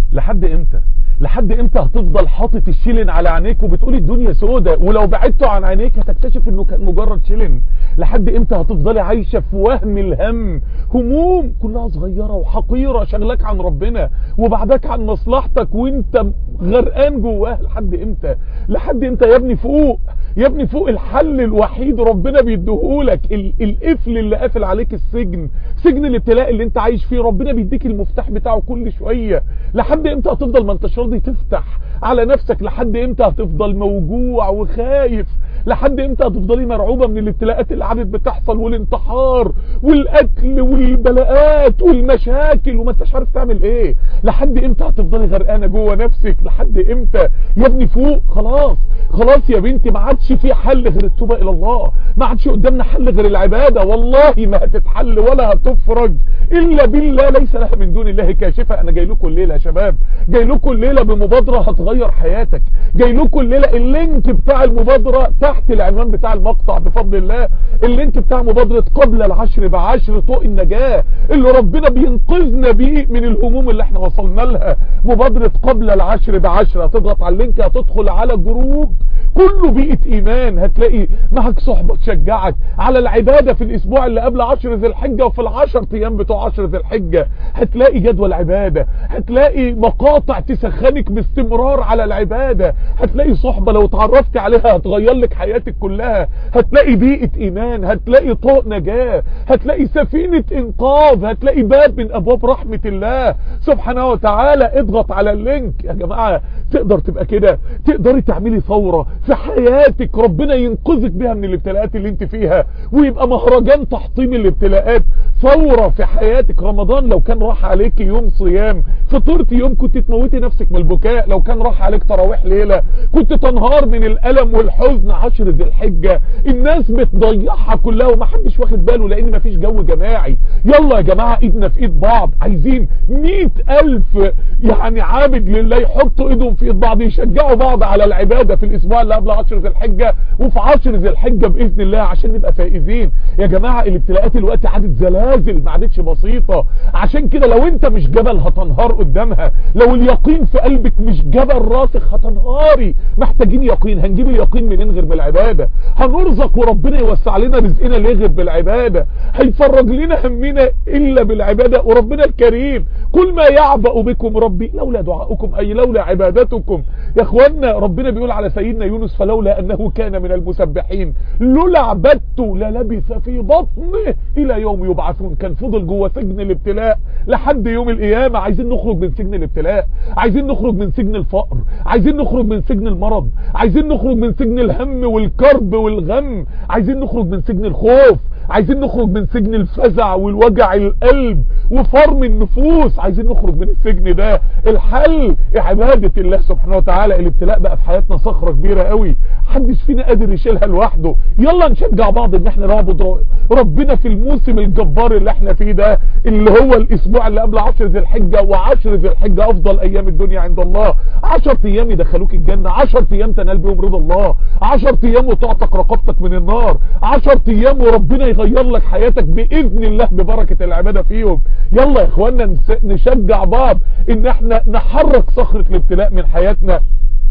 لحد امتى لحد امتى هتفضل حاطط الشيلن على عينيك وبتقول الدنيا سودة ولو بعدته عن عينيك هتكتشف انه كان مجرد شيلن لحد امتى هتفضلي عايشة في وهم الهم هموم كلها صغيرة وحقيرة شغلك عن ربنا وبعدك عن مصلحتك وانت غرقان جواها لحد امتى لحد امتى يا ابني فوق يا ابني فوق الحل الوحيد ربنا بيديهولك القفل اللي قافل عليك السجن سجن الابتلاء اللي انت عايش فيه ربنا بيديك المفتاح بتاعه كل شوية لحد امتى هتفضل ما انتش راضي تفتح على نفسك لحد امتى هتفضل موجوع وخايف لحد امتى هتفضلي مرعوبة من الابتلاءات اللي قعدت بتحصل والانتحار والقتل والبلاءات والمشاكل وما انتش عارف تعمل ايه لحد امتى هتفضلي غرقانه جوه نفسك لحد امتى يا ابني فوق خلاص خلاص يا بنتي ما عادش في حل غير التوبه الى الله ما عادش قدامنا حل غير العباده والله ما هتتحل ولا هتفرج الا بالله ليس لها من دون الله كاشفه انا جاي لكم الليله يا شباب جاي لكم الليله بمبادره هتغير حياتك جاي لكم الليله اللينك بتاع المبادره تحت العنوان بتاع المقطع بفضل الله اللينك بتاع مبادره قبل العشر بعشر طوق النجاه اللي ربنا بينقذنا بيه من الهموم اللي احنا وصلنا لها مبادره قبل العشر بعشر هتضغط على اللينك هتدخل على جروب كله بيئة ايمان هتلاقي معك صحبة تشجعك على العبادة في الاسبوع اللي قبل عشر ذي الحجة وفي العشر ايام بتوع عشر ذي الحجة هتلاقي جدول عبادة هتلاقي مقاطع تسخنك باستمرار على العبادة هتلاقي صحبة لو اتعرفت عليها هتغير لك حياتك كلها هتلاقي بيئة ايمان هتلاقي طوق نجاة هتلاقي سفينة انقاذ هتلاقي باب من ابواب رحمة الله سبحانه وتعالى اضغط على اللينك يا جماعة تقدر تبقى كده تقدري تعملي ثورة في حياتك ربنا ينقذك بيها من الابتلاءات اللي انت فيها ويبقى مهرجان تحطيم الابتلاءات ثورة في حياتك رمضان لو كان راح عليك يوم صيام فطرت يوم كنت تموتي نفسك من البكاء لو كان راح عليك تراويح ليلة كنت تنهار من الألم والحزن عشر ذي الحجة الناس بتضيعها كلها ومحدش واخد باله لان مفيش جو جماعي يلا يا جماعة ايدنا في ايد بعض عايزين مئة الف يعني عابد لله يحطوا ايدهم في ايد بعض يشجعوا بعض على العبادة في الاسبوع اللي قبل عشر ذي الحجة وفي عشر ذي الحجة باذن الله عشان نبقى فائزين يا جماعة الابتلاءات الوقت عادت زلازل ما عادتش بسيطة عشان كده لو انت مش جبل هتنهار قدامها لو اليقين في قلبك مش جبل راسخ هتنهاري محتاجين يقين هنجيب اليقين منين غير بالعبادة هنرزق وربنا يوسع لنا رزقنا ليه غير بالعبادة هيفرج لنا همنا الا بالعبادة وربنا الكريم كل ما يعبأ بكم ربي لولا دعاؤكم اي لولا عبادتكم يا اخوانا ربنا بيقول على سيدنا يونس فلولا انه كان من المسبحين لولا عبدته للبث في بطنه الى يوم يبعثون كان فضل جوه سجن الابتلاء لحد يوم القيامة عايزين نخرج من سجن الابتلاء عايزين نخرج من سجن الفقر عايزين نخرج من سجن المرض عايزين نخرج من سجن الهم والكرب والغم عايزين نخرج من سجن الخوف عايزين نخرج من سجن الفزع والوجع القلب وفرم النفوس عايزين نخرج من السجن ده الحل عبادة الله سبحانه وتعالى الابتلاء بقى في حياتنا صخرة كبيرة قوي محدش فينا قادر يشيلها لوحده يلا نشجع بعض ان احنا نعبد ربنا في الموسم الجبار اللي احنا فيه ده اللي هو الاسبوع اللي قبل عشر ذي الحجة وعشر ذي الحجة افضل ايام الدنيا عند الله عشر ايام يدخلوك الجنة عشر ايام تنال بيهم رضا الله عشر ايام وتعتق رقبتك من النار عشر ايام وربنا يغير لك حياتك باذن الله ببركة العبادة فيهم يلا يا اخوانا نشجع بعض ان احنا نحرك صخرة الابتلاء من حياتنا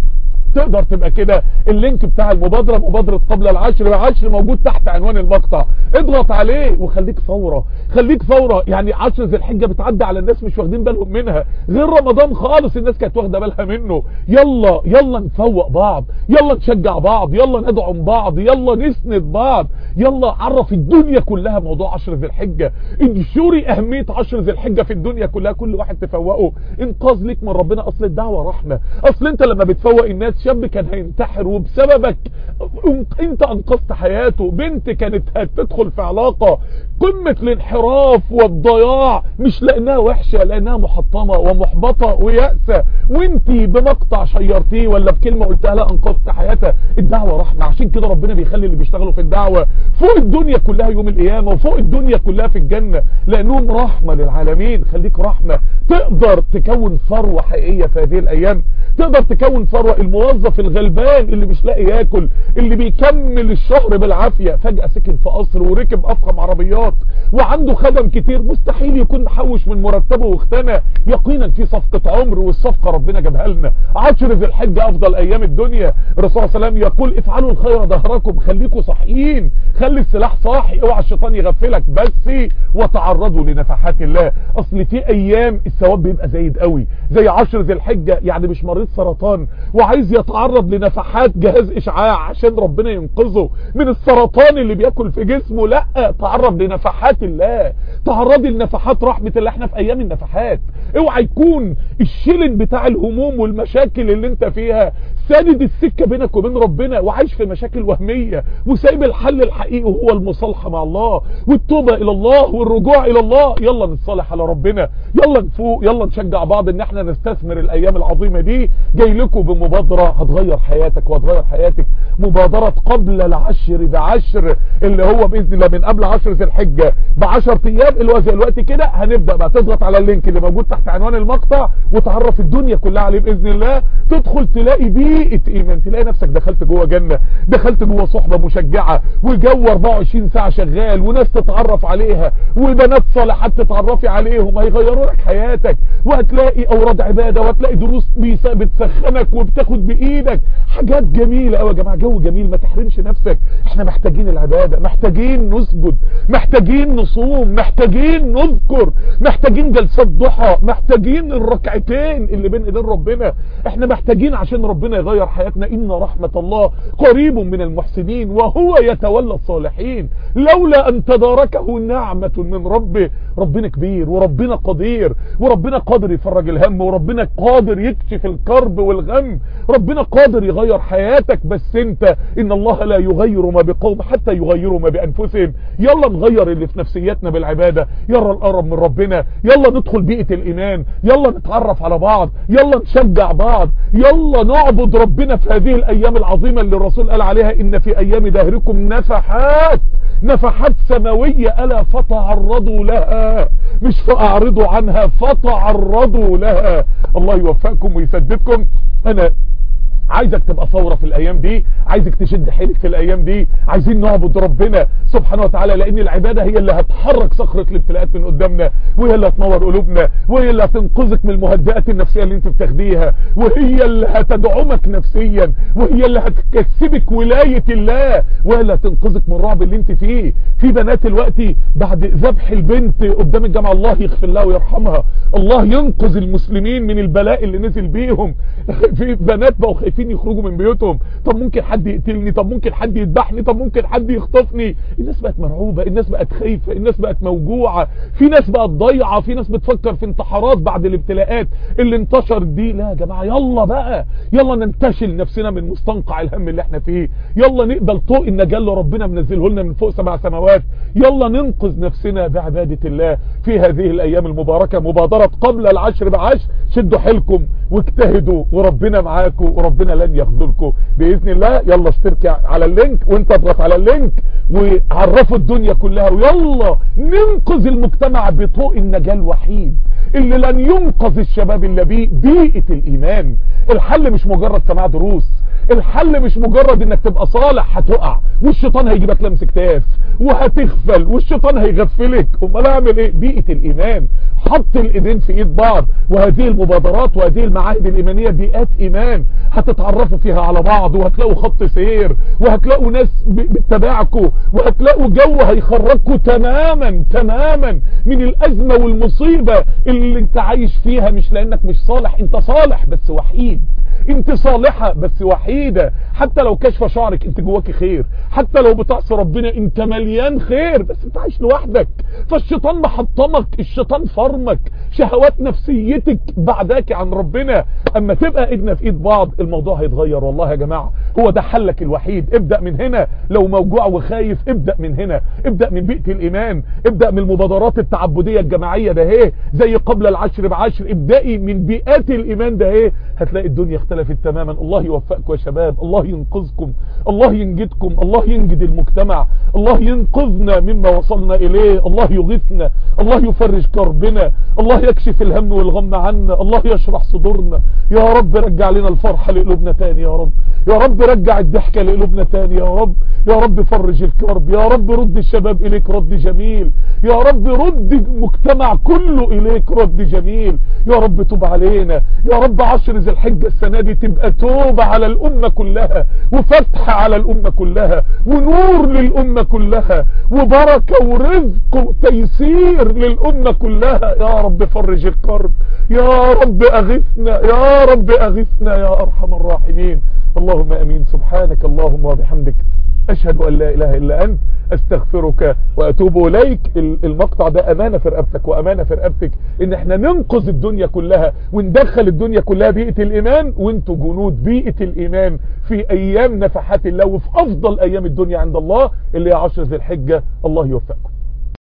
تقدر تبقى كده اللينك بتاع المبادرة مبادرة قبل العشر بعشر موجود تحت عنوان المقطع اضغط عليه وخليك ثورة خليك ثورة يعني عشر ذي الحجة بتعدي على الناس مش واخدين بالهم منها غير رمضان خالص الناس كانت واخدة بالها منه يلا يلا نفوق بعض يلا نشجع بعض يلا ندعم بعض يلا نسند بعض يلا عرف الدنيا كلها موضوع عشر ذي الحجة انشري اهمية عشر ذي الحجة في الدنيا كلها كل واحد تفوقه انقاذ ليك من ربنا اصل الدعوة رحمة اصل انت لما بتفوق الناس شاب كان هينتحر وبسببك انت انقذت حياته بنت كانت هتدخل في علاقة قمة الانحراف والضياع مش لانها وحشة لانها محطمة ومحبطة ويأسة وانتي بمقطع شيرتيه ولا بكلمة قلتها لها انقذت حياتها الدعوة رحمة عشان كده ربنا بيخلي اللي بيشتغلوا في الدعوة فوق الدنيا كلها يوم القيامة وفوق الدنيا كلها في الجنة لانهم رحمة للعالمين خليك رحمة تقدر تكون ثروة حقيقية في هذه الايام تقدر تكون ثروة المواطن الموظف الغلبان اللي مش لاقي ياكل اللي بيكمل الشهر بالعافية فجأة سكن في قصر وركب افخم عربيات وعنده خدم كتير مستحيل يكون محوش من مرتبه واختنى يقينا في صفقة عمر والصفقة ربنا جابها لنا عشر ذي الحجة افضل ايام الدنيا الرسول صلى الله عليه وسلم يقول افعلوا الخير ظهركم خليكم صاحيين خلي السلاح صاحي اوعى الشيطان يغفلك بس وتعرضوا لنفحات الله اصل في ايام الثواب بيبقى زايد قوي زي عشر ذي الحجة يعني مش مريض سرطان وعايز يتعرض لنفحات جهاز اشعاع عشان ربنا ينقذه من السرطان اللي بياكل في جسمه لا تعرض لنفحات الله تعرضي لنفحات رحمة الله احنا في ايام النفحات اوعى يكون الشلن بتاع الهموم والمشاكل اللي انت فيها ساند السكة بينك وبين ربنا وعايش في مشاكل وهمية وسايب الحل الحقيقي وهو المصالحة مع الله والتوبة الى الله والرجوع الى الله يلا نتصالح على ربنا يلا نفوق يلا نشجع بعض ان احنا نستثمر الايام العظيمة دي جاي لكم بمبادرة هتغير حياتك وهتغير حياتك مبادرة قبل العشر بعشر اللي هو باذن الله من قبل عشر ذي الحجة بعشر ايام اللي هو زي الوقت كده هنبدأ بقى تضغط على اللينك اللي موجود تحت عنوان المقطع وتعرف الدنيا كلها عليه باذن الله تدخل تلاقي بيئة ايمان تلاقي نفسك دخلت جوه جنة دخلت جوه صحبة مشجعة وجو 24 ساعة شغال وناس تتعرف عليها وبنات صالحات تتعرفي عليهم هيغيروا لك حياتك وهتلاقي اوراد عبادة وهتلاقي دروس بتسخنك وبتاخد بايدك حاجات جميلة قوي يا جماعة جو جميل ما تحرمش نفسك احنا محتاجين العبادة محتاجين نسجد محتاجين نصوم محتاجين نذكر محتاجين جلسات ضحى محتاجين الركعتين اللي بين ايدين ربنا احنا محتاجين عشان ربنا يغير حياتنا ان رحمة الله قريب من المحسنين وهو يتولى الصالحين لولا ان تداركه نعمة من ربه ربنا كبير وربنا قدير وربنا قادر يفرج الهم وربنا قادر يكشف الكرب والغم ربنا قادر يغير حياتك بس انت ان الله لا يغير ما بقوم حتى يغيروا ما بانفسهم يلا نغير اللي في نفسيتنا بالعبادة يلا نقرب من ربنا يلا ندخل بيئة الايمان يلا نتعرف على بعض يلا نشجع بعض يلا نعبد ربنا في هذه الايام العظيمة اللي الرسول قال عليها ان في ايام دهركم نفحات نفحات سماوية ألا فتعرضوا لها مش فأعرضوا عنها فتعرضوا لها الله يوفقكم ويسددكم أنا عايزك تبقى ثورة في الايام دي عايزك تشد حيلك في الايام دي عايزين نعبد ربنا سبحانه وتعالى لان العبادة هي اللي هتحرك صخرة الابتلاءات من قدامنا وهي اللي هتنور قلوبنا وهي اللي هتنقذك من المهدئات النفسية اللي انت بتاخديها وهي اللي هتدعمك نفسيا وهي اللي هتكسبك ولاية الله وهي اللي هتنقذك من الرعب اللي انت فيه في بنات دلوقتي بعد ذبح البنت قدام الجامعة الله يغفر لها ويرحمها الله ينقذ المسلمين من البلاء اللي نزل بيهم في بنات بقوا خايفين يخرجوا من بيوتهم طب ممكن حد يقتلني طب ممكن حد يذبحني طب ممكن حد يخطفني الناس بقت مرعوبة الناس بقت خايفة الناس بقت موجوعة في ناس بقت ضايعة في ناس بتفكر في انتحارات بعد الابتلاءات اللي انتشرت دي لا يا جماعة يلا بقى يلا ننتشل نفسنا من مستنقع الهم اللي احنا فيه يلا نقبل طوق النجاة اللي ربنا منزله لنا من فوق سبع سماوات يلا ننقذ نفسنا بعبادة الله في هذه الايام المباركة مبادرة قبل العشر بعشر شدوا حيلكم واجتهدوا وربنا معاكم وربنا لن يخذلكم باذن الله يلا اشترك على اللينك وانت اضغط على اللينك وعرفوا الدنيا كلها ويلا ننقذ المجتمع بطوق النجاة الوحيد اللي لن ينقذ الشباب الا بيه بيئة الايمان الحل مش مجرد سماع دروس الحل مش مجرد انك تبقى صالح هتقع والشيطان هيجيبك لمس كتاف وهتغفل والشيطان هيغفلك امال اعمل ايه بيئة الايمان حط الايدين في ايد بعض وهذه المبادرات وهذه المعاهد الايمانية بيئات ايمان هتتعرفوا فيها على بعض وهتلاقوا خط سير وهتلاقوا ناس بتتابعكم وهتلاقوا جو هيخرجكم تماما تماما من الازمة والمصيبة اللي انت عايش فيها مش لانك مش صالح انت صالح بس وحيد انت صالحة بس وحيدة حتى لو كشف شعرك انت جواك خير حتى لو بتعصي ربنا انت مليان خير بس انت عايش لوحدك فالشيطان محطمك الشيطان فرمك شهوات نفسيتك بعداك عن ربنا اما تبقى ايدنا في ايد بعض الموضوع هيتغير والله يا جماعة هو ده حلك الوحيد ابدأ من هنا لو موجوع وخايف ابدأ من هنا ابدأ من بيئة الايمان ابدأ من المبادرات التعبدية الجماعية ده ايه زي قبل العشر بعشر ابدأي من بيئات الايمان ده ايه هتلاقي الدنيا اختلفت اختلفت تماما الله يوفقكم يا شباب الله ينقذكم الله ينجدكم الله ينجد المجتمع الله ينقذنا مما وصلنا اليه الله يغيثنا الله يفرج كربنا الله يكشف الهم والغم عنا الله يشرح صدورنا يا رب رجع لنا الفرحة لقلوبنا تاني يا رب يا رب رجع الضحكة لقلوبنا تاني يا رب يا رب فرج الكرب يا رب رد الشباب اليك رد جميل يا رب رد المجتمع كله اليك رد جميل يا رب توب علينا يا رب عشر ذي الحجة السنة دي تبقى توبة على الأمة كلها وفتح على الأمة كلها ونور للأمة كلها وبركة ورزق وتيسير للأمة كلها يا رب فرج الكرب يا رب أغثنا يا رب أغثنا يا أرحم الراحمين اللهم أمين سبحانك اللهم وبحمدك أشهد أن لا إله إلا أنت أستغفرك وأتوب إليك المقطع ده أمانة في رقبتك وأمانة في رقبتك إن احنا ننقذ الدنيا كلها وندخل الدنيا كلها بيئة الإيمان وانتوا جنود بيئة الإيمان في أيام نفحات الله وفي أفضل أيام الدنيا عند الله اللي هي عشر ذي الحجة الله يوفقكم